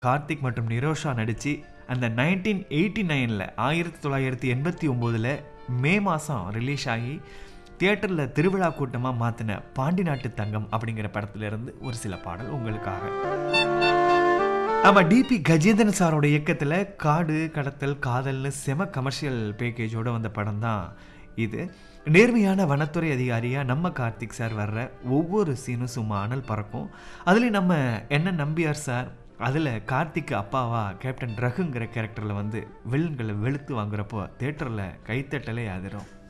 கார்த்திக் மற்றும் நிரோஷா நடித்து அந்த நைன்டீன் எயிட்டி நைனில் ஆயிரத்தி தொள்ளாயிரத்தி எண்பத்தி ஒம்போதில் மே மாதம் ரிலீஸ் ஆகி தியேட்டரில் திருவிழா கூட்டமாக மாற்றின பாண்டி நாட்டு தங்கம் அப்படிங்கிற படத்துலேருந்து ஒரு சில பாடல் உங்களுக்காக ஆமாம் டிபி கஜேந்திரன் சாரோட இயக்கத்தில் காடு கடத்தல் காதல்னு செம கமர்ஷியல் பேக்கேஜோட வந்த படம் தான் இது நேர்மையான வனத்துறை அதிகாரியாக நம்ம கார்த்திக் சார் வர்ற ஒவ்வொரு சீனும் சும்மா அனல் பறக்கும் அதுலேயும் நம்ம என்ன நம்பியார் சார் அதில் கார்த்திக் அப்பாவா கேப்டன் ரகுங்கிற கேரக்டரில் வந்து வில்லன்களை வெளுத்து வாங்குறப்போ தேட்டரில் கைத்தட்டலே ஆதிரும்